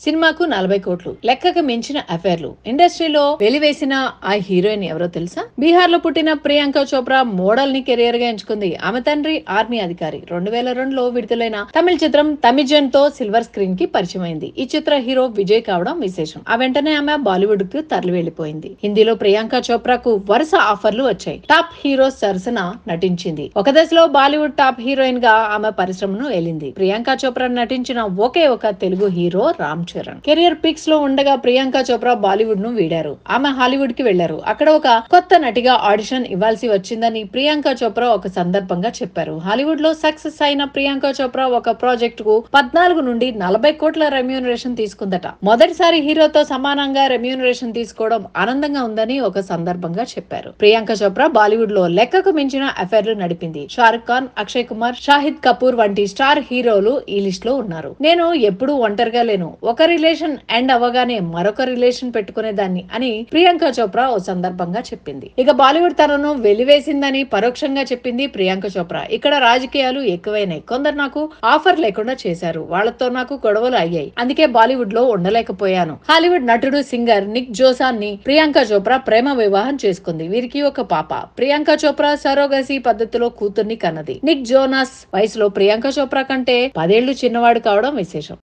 సినిమాకు నలభై కోట్లు లెక్కకు మించిన అఫైర్లు ఇండస్ట్రీలో వెలివేసిన ఆ హీరోయిన్ ఎవరో తెలుసా బీహార్ లో పుట్టిన ప్రియాంక చోప్రా మోడల్ ని కెరియర్ గా ఎంచుకుంది ఆమె తండ్రి ఆర్మీ అధికారి రెండు వేల రెండులో విడుదలైన తమిళ చిత్రం తమిజన్ తో సిల్వర్ స్క్రీన్ కి పరిచయం అయింది ఈ చిత్ర హీరో విజయ్ కావడం విశేషం ఆ వెంటనే ఆమె బాలీవుడ్ కు తరలి వెళ్లిపోయింది హిందీలో ప్రియాంక చోప్రాకు వరుస ఆఫర్లు వచ్చాయి టాప్ హీరో సరసన నటించింది ఒక దశలో బాలీవుడ్ టాప్ హీరోయిన్ గా ఆమె పరిశ్రమను ఏలింది ప్రియాంక చోప్రా నటించిన ఒకే ఒక Telugu hero Ram Charan career peaks లో ఉండగా ప్రియాంక చోప్రా బాలీవుడ్ ను వీడారు ఆమె హాలీవుడ్ కి వెళ్లారు అక్కడ ఒక కొత్త నటిగా ఆడిషన్ ఇవ్వాల్సి వచ్చిందని ప్రియాంక చోప్రా ఒక సందర్భంగా చెప్పారు హాలీవుడ్ లో సక్సెస్ అయిన ప్రియాంక చోప్రా ఒక ప్రాజెక్ట్ కు పద్నాలుగు నుండి నలభై కోట్ల రెమ్యూనరేషన్ తీసుకుందట మొదటిసారి హీరోతో సమానంగా రెమ్యూనరేషన్ తీసుకోవడం ఆనందంగా ఉందని ఒక సందర్భంగా చెప్పారు ప్రియాంక చోప్రా బాలీవుడ్ లో లెక్కకు మించిన అఫైర్లు నడిపింది షారుఖ్ ఖాన్ అక్షయ్ కుమార్ షాహిద్ కపూర్ వంటి స్టార్ హీరోలు ఈ లిస్ట్ లో ఉన్నారు నేను ఎప్పుడూ ఒంటరిగా లేను ఒక రిలేషన్ ఎండ్ అవ్వగానే మరొక రిలేషన్ పెట్టుకునేదాన్ని అని ప్రియాంక చోప్రా ఓ సందర్భంగా చెప్పింది ఇక బాలీవుడ్ తనను వెలివేసిందని పరోక్షంగా చెప్పింది ప్రియాంక చోప్రా ఇక్కడ రాజకీయాలు ఎక్కువైనాయి కొందరు నాకు ఆఫర్ లేకుండా చేశారు వాళ్ళతో నాకు గొడవలు అయ్యాయి అందుకే బాలీవుడ్ లో ఉండలేకపోయాను హాలీవుడ్ నటుడు సింగర్ నిక్ జోసాన్ని ప్రియాంక చోప్రా ప్రేమ వివాహం చేసుకుంది వీరికి ఒక పాప ప్రియాంక చోప్రా సరోగసి పద్ధతిలో కూతుర్ని కన్నది నిక్ జోనాస్ వయసులో ప్రియాంక చోప్రా కంటే పదేళ్లు చిన్నవాడు కావడం విశేషం